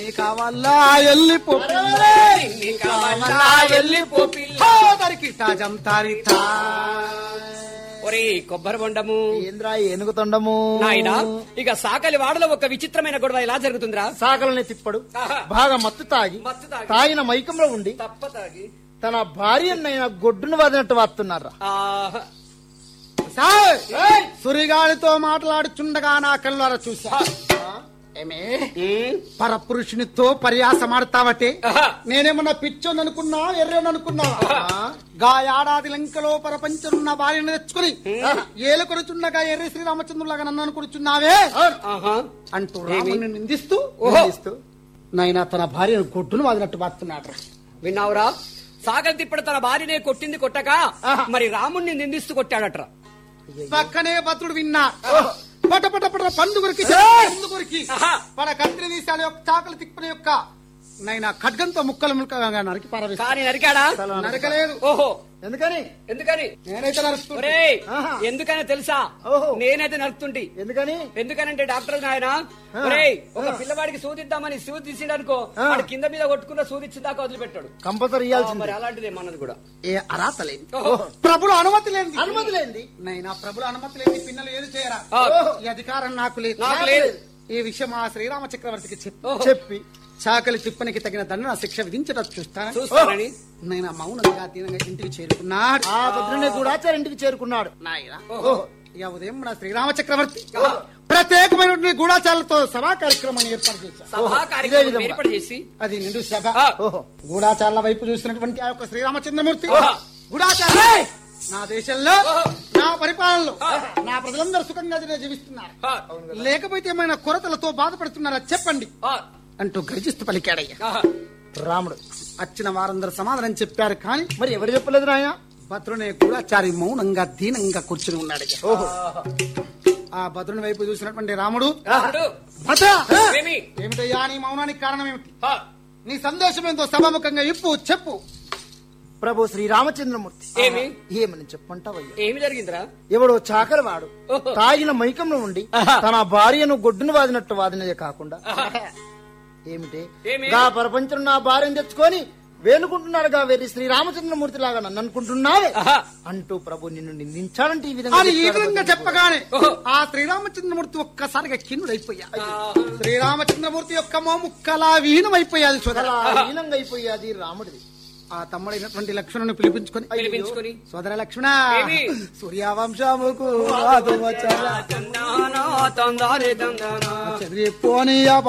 నీ కావాలా వెళ్ళిపో నీ కావాలా వెళ్ళిపో పిల్ల. తరికి తాజం తారితా ఒరే కొబ్బరి బొండము ఏంద్రా ఏనుగు తొండము నాయనా ఇక సాకలి వాడలో ఒక విచిత్రమైన గొడవ ఎలా జరుగుతుందిరా సాకలని తిప్పడు ఆహా. బాగా మత్తు తాగి మత్తు తాగి. తాగిన మైకంలో ఉండి తప్పతాగి తన భార్యనైనా గొడ్డును వదినట్టు వస్తున్నారా ఆహా. సార్ సురిగాలితో మాట్లాడుచుండగా నా కళ్ళారా చూసా ఏమే పరపురుషునితో పర్యాసమాడతావటే ఆహా. నేనేమన్నా పిచ్చోని అనుకున్నా ఎర్రని అనుకున్నా గా ఏడాది లంకలో పరపంచనున్న భార్యను తెచ్చుకుని ఏలుకొనుచున్నగా ఎర్రి శ్రీరామచంద్రులాగా నన్ను అనుకునుచున్నావే ఆహా. అంటూ రాముని నిందిస్తూ ఓహో. నిందిస్తూ నైనా తన భార్యను గొడ్డును వాదినట్టు బాస్తున్నాడు విన్నావురా సాగర్ తిప్పడు తన భార్యనే కొట్టింది కొట్టక మరి రాముణ్ణి నిందిస్తూ కొట్టాడట్రా పక్కనే భద్రుడు విన్నా పట పట పట పండు కొరికి పండు కొరికి ఆహా. మన కత్తిని తీశాడు యొక్క చాకలి తిప్పని యొక్క నైనా ఖడ్గంతో ముక్కలు ముక్కలుగా నరికి పారవేస్తా కానీ నరికాడా నరకలేదు ఓహో ఎందుకని ఎందుకని నేనైతే నరుస్తుంటే ఒరే ఆహా. ఎందుకనే తెలుసా ఓహో. నేనైతే నరుకుతుంటి ఎందుకని ఎందుకనంటే డాక్టర్ నాయన ఒరే ఒక పిల్లవాడికి సూదిద్దామని సూది తీసిండనుకో ఆ. వాడు కింద మీద కొట్టుకున్న సూది ఇచ్చిందాకా వదిలిపెట్టాడు కంపల్సరీ ఆ, ఇయ్యాల్సింది మరి అలాంటిదే మనది కూడా ఏ అర్హత లేదు ఓహో. ప్రభుల అనుమతి లేదు అనుమతి లేనిది నైనా ప్రభుల అనుమతి లేని పిల్లలు ఏది చేయరా ఆ. ఈ అధికారం నాకు లేదు నాకు లేదు. ఈ విషయం ఆ శ్రీరామ చక్రవర్తికి చెప్పి ఓహో. చెప్పి చాకలి తిప్పనికి తగిన దండన శిక్ష విధించడం చూస్తాను చూస్తానని నేను మౌనంగా దీనంగా ఇంటికి చేరుకున్నాడు ఆ భద్రుని గూఢాచారి ఇంటికి చేరుకున్నాడు నాయన ఓహో. ఇక ఉదయం మన శ్రీరామ చక్రవర్తి ప్రత్యేకమైనటువంటి గూఢాచారులతో సభా కార్యక్రమాన్ని ఏర్పాటు చేశారు సభా ఇదే కార్యక్రమం విధంగా. ఏర్పాటు చేసి అది నిండు సభ ఆ. ఓహో గూఢాచారుల వైపు చూసినటువంటి ఆ యొక్క శ్రీరామచంద్రమూర్తి ఓహో. గూఢాచార్య నా దేశంలో ఓహో. నా పరిపాలనలో ఆ. నా ప్రజలందరూ సుఖంగా జీవిస్తున్నారు ఆ, లేకపోతే ఏమైనా కొరతలతో బాధపడుతున్నారా చెప్పండి ఆ, అంటూ గర్జిస్తూ పలికాడయ్య ఆహా. రాముడు వచ్చిన వారందరూ సమాధానం చెప్పారు కానీ మరి ఎవరు చెప్పలేదు నాయన భద్రుని గూఢాచారి మౌనంగా దీనంగా కూర్చుని ఉన్నాడయ్య ఓహో ఆ భద్రుని వైపు చూసినటువంటి రాముడు రాముడు, భద్ర ఏమి? ఏమిటయ్యా నీ మౌనానికి కారణం ఏమిటి ఆ, నీ సందేశం ఏందో సభాముఖంగా ఇప్పు చెప్పు ప్రభు శ్రీరామచంద్రమూర్తి ఏమి? ఏమని చెప్పంటావయ్యా ఏమి జరిగిందిరా ఎవడో చాకలివాడు ఓహో. తాగిన మైకంలో ఉండి ఆహా. తన భార్యను గొడ్డును వాదినట్టు వాదినదే కాకుండా ఏమిటి ఏమి? గా ప్రపంచం నా భార్యను తెచ్చుకొని వేలుకుంటున్నాడుగా వెర్రి శ్రీరామచంద్రమూర్తి లాగా నన్ను అనుకుంటున్నావే ఆహా. అంటూ ప్రభు నిన్ను నిందించాడంటే ఈ విధంగా అది ఈ చెప్పాడు విధంగా భద్రుడు. చెప్పగానే ఓహో. ఆ శ్రీరామచంద్రమూర్తి ఒక్కసారిగా కిన్నుడైపోయా ఆహా. శ్రీరామచంద్రమూర్తి యొక్క మోముక్కలా విహీనమైపోయాది సోదర అలా హీనంగా అయిపోయాది రాముడిది ఆ తమ్ముడైనటువంటి లక్ష్మణుని పిలిపించుకొని పిలిపించుకొని సోదర లక్ష్మణ ఏమి? సూర్యవంశముకు రాదు వచ్చారా తందానా, తందారే తందానా. చదివిపోని